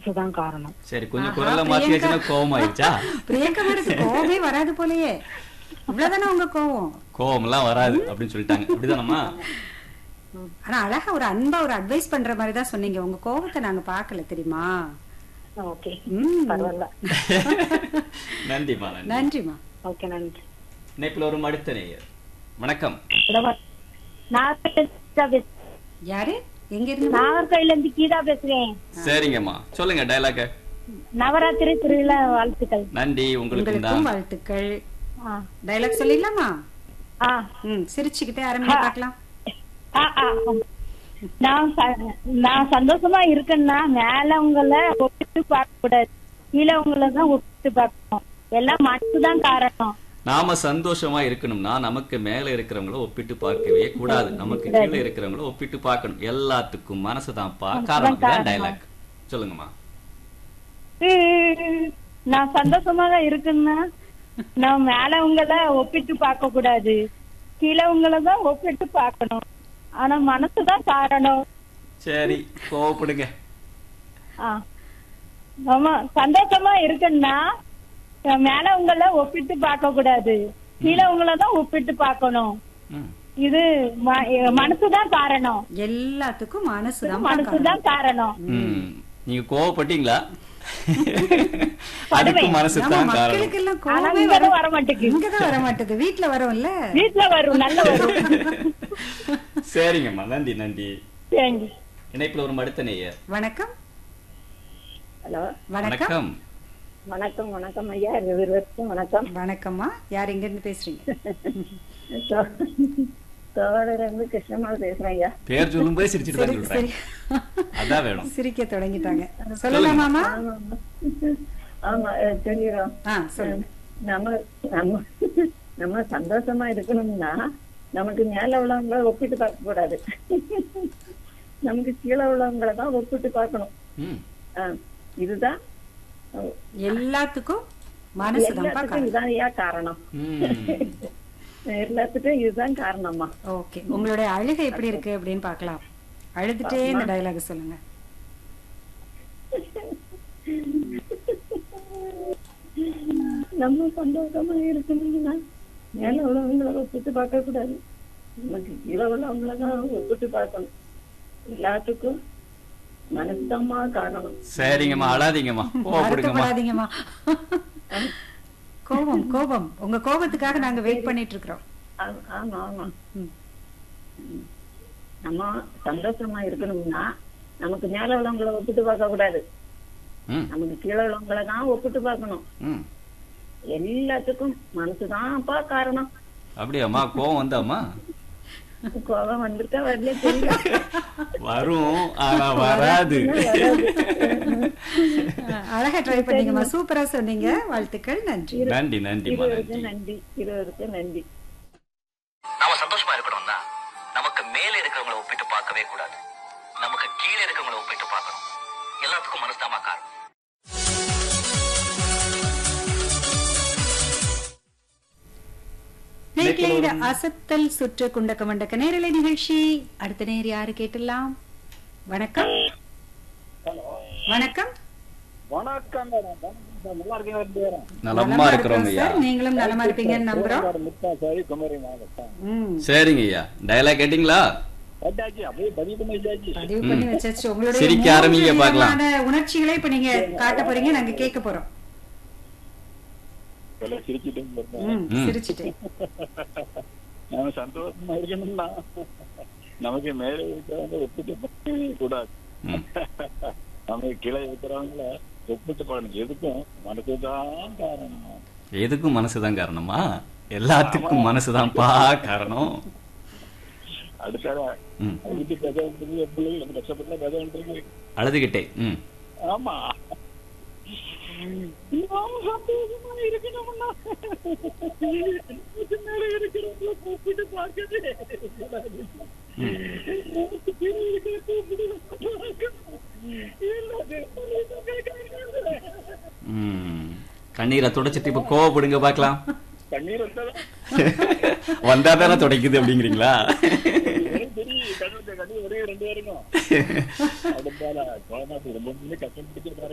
மனசுதான் காரணம் சரி கொஞ்சம் ஆஹா, குரல்ல மாத்தி பிரியங்கா. வச்சுன்னா கோவம் ஆயிடுச்சா பிரியங்கா மேடத்துக்கு கோவமே வராது போலயே இவ்வளவுதானே உங்க கோவம் கோவம்லாம் வராது அப்படின்னு சொல்லிட்டாங்க அப்படிதானம்மா ஆனா அழகா ஒரு அன்பா ஒரு அட்வைஸ் பண்ற மாதிரி தான் சொன்னீங்க உங்க கோவத்தை நாங்க பார்க்கல தெரியுமா ஓகே ம். பரவாயில்ல நன்றிம்மா நன்றி நன்றிமா ஓகே நன்றி இணைப்பில் வரும் அடுத்த நேயர் வணக்கம் நாகர்கோயில யாரு எங்க இருந்து இருந்து கீதா பேசுறேன் சரிங்கம்மா சொல்லுங்க டயலாக நவராத்திரி திருவிழா வாழ்த்துக்கள் நன்றி உங்களுக்கும் உங்களுக்கும் தான் வாழ்த்துக்கள் ஆ. டைலாக் சொல்லிடலாமா ஆ. ம் சிரிச்சுக்கிட்டே ஆரம்பிச்சு பார்க்கலாம் ஆ, ஆ. நான் ச- நான் சந்தோஷமா இருக்கேன்னா மேல உங்களை ஒப்பிட்டு பார்க்க கூடாது கீழே உங்களை தான் ஒப்பிட்டு பார்க்கணும் எல்லாம் மட்டும்தான் காரணம் நாம சந்தோஷமா இருக்கணும்னா நமக்கு மேல இருக்கிறவங்கள ஒப்பிட்டு பார்க்கவே கூடாது நமக்கு கீழே இருக்கிறவங்கள ஒப்பிட்டு பார்க்கணும் எல்லாத்துக்கும் மனசுதான்ப்பா காரணம் இதான் டயலாக் சொல்லுங்கம்மா உம், நான் சந்தோஷமா தான் இருக்குன்னா நான் மேல உங்களை ஒப்பிட்டு பார்க்க கூடாது கீழே உங்களை தான் ஒப்பிட்டு பார்க்கணும் ஆனா மனசுதான் காரணம் சரி கோவப்படுங்க ஆ. ஆமா சந்தோஷமா இருக்குன்னா நான் மேல உங்களை ஒப்பிட்டு பார்க்க கூடாது கீழே உங்களை தான் ஒப்பிட்டு பார்க்கணும் ம். இது ம- மனசுதான் காரணம் எல்லாத்துக்கும் மனசுதான் மனசுதான் காரணம் ம். நீங்க கோவப்பட்டீங்களா அதுக்கு மனசு நம்ம தான் காரணம் மக்களுக்கு எல்லாம் ஆனா கோவமே இங்க வர வர மாட்டேங்குது இங்கதான் வர மாட்டேது வீட்டுல வரும்ல வீட்டுல வரும் நல்ல வரும் சரிங்கம்மா நன்றி நன்றி தேங்க்யூ இணைப்புல வரும் அடுத்த நேயர் வணக்கம் ஹலோ வணக்கம் வணக்கம் வணக்கம் வணக்கம் ஐயா இருவருக்கும் வணக்கம் வணக்கம்மா யார் எங்க இருந்து பேசுறீங்க தோழர் இருந்து கிருஷ்ணமால் பேசுறேன் ஐயா பேர் சொல்லும்போது சிரிச்சிட்டு தான் சரி சொல்றேன் சரி அதான் வேணும் சிரிக்க தொடங்கிட்டாங்க சொல்லலாமாமா ஆமா அஹ் தெரியும் ஆ சொல்லுங்க நம்ம நம்ம நம்ம சந்தோஷமா இருக்கணும்னா நமக்கு மேல உள்ளவங்கள ஒப்பிட்டு பார்க்க கூடாது நமக்கு கீழே உள்ளவங்கள தான் ஒப்பிட்டு பார்க்கணும் ம். ஆஹ் இதுதான் அஹ், எல்லாத்துக்கும் மனசுதான் எல்லாத்துக்கும் இதான் ஐயா காரணம் ம். எல்லாத்துக்கும் இதுதான் காரணமா ஓகே உங்களுடைய அழுகை எப்படி இருக்கு அப்படின்னு பார்க்கலாம் அழுதுட்டே இந்த டயலாக் சொல்லுங்க நம்ம சந்தோஷமா இருக்கணும்னா மேல உள்ளவங்கள ஒப்பிட்டு பார்க்க கூடாது நமக்கு கீழே உள்ளவங்கள தான் ஒப்பிட்டு பார்க்கணும் எல்லாத்துக்கும் மனசுதாம்மா காரணம் சரிங்கம்மா அழாதீங்கம்மா கோவப்படுங்கம்மா வருத்தப்படாதீங்கம்மா கோபம் கோபம் உங்க கோபத்துக்காக நாங்க வெயிட் பண்ணிட்டு இருக்கிறோம் ஆ- ஆமா ஆமா ம். ம். நம்ம சந்தோஷமா இருக்கணும்னா நமக்கு மேல உள்ளவங்கள ஒப்பிட்டு பார்க்க கூடாது ம். நமக்கு கீழே உள்ளவங்கள தான் ஒப்பிட்டு பார்க்கணும் ம். எல்லாத்துக்கும் மனசுதான்ப்பா காரணம் அப்படியாம்மா கோவம் வந்தாம்மா கோபம் வந்திருக்கா வரல தெரியல வரும் ஆனா வராது அழகா ட்ரை பண்ணீங்கம்மா சூப்பரா சொன்னீங்க வாழ்த்துக்கள் நன்றி நன்றி நன்றிம்மா இருவருக்கு நன்றி நன்றி இருவருக்கு நன்றி நாம சந்தோஷமா இருக்கணும்னா நமக்கு மேல இருக்கிறவங்கள ஒப்பிட்டு பார்க்கவே கூடாது நமக்கு கீழே இருக்கிறவங்கள ஒப்பிட்டு பார்க்கணும் எல்லாத்துக்கும் மனசுதாமா காரணம் நேற்றைய அசத்தல் சுற்று குண்டக்க மண்டக்க நேரலை நிகழ்ச்சி அடுத்த நேர் யாரு கேட்டுலாம் வணக்கம் வணக்கம் வணக்கம் மேடம் வணக்கம் நல்லா இருக்கீங்க ரெண்டு பேரும் நலமா இருக்கிறோங்க ஐயா சார் நீங்களும் நலமா இருப்பீங்கன்னு நம்புறோம் முத்தா சாரி குமரி மாவட்டம் ம், சரிங்க ஐயா டயலாக் கேட்டீங்களா கேட்டாச்சு அப்படியே பதிவு பண்ணி வச்சாச்சு பதிவு பண்ணி வச்சாச்சு உங்களுடைய சிரிக்க மூன்று ஆரம்பிங்க பார்க்கலாம். விதமான உணர்ச்சிகளை இப்ப நீங்க காட்ட போறீங்க நாங்க கேட்க போறோம் சொல்ல சிரிச்சுட்டு இருந்தேன். ம், ம். சிரிச்சிட்டேன் நாம சந்தோஷமா இருக்கணும்னா நமக்கு மேல இருக்கிறவங்க ஒப்பிட்டு பார்க்கவே கூடாது ம். நமக்கு கீழே இருக்கிறவங்கள ஒப்பிட்டு பார்க்கணும் எதுக்கும் மனசுதான் காரணம் எதுக்கும் மனசுதான் காரணமா எல்லாத்துக்கும் மனசுதான்ப்பா காரணம் அடுத்தால ம். வீட்டு கதை வந்துருக்கு என் பிள்ளைகள் நம்ம கஷ்டப்பட்டு கதை வந்துருக்கு அழுதுகிட்டே ம் ஆமா நாம சந்தோஷமா இருக்கணும்னா நமக்கு மேல இருக்கிறவங்கள கூப்பிட்டு பார்க்கவே கூடாது. நமக்கு கீழே இருக்கிறவங்கள கூப்பிட்டு பார்க்கணும். எல்லாத்தையும் கேட்கறது. ம். கண்ணீரை துடைச்சிட்டு இப்ப கோவப்படுங்க பார்க்கலாம் கண்ணீர் வந்தாலும் வந்தா தானே துடைக்குது அப்படிங்கிறீங்களா எனக்கு தெரியும் கண்ணீர் கண்ணீர் ஒரே ரெண்டு பேருக்கும் அடுத்தால குழந்தை ரொம்ப கஷ்டம் பிடிச்சிருக்காரு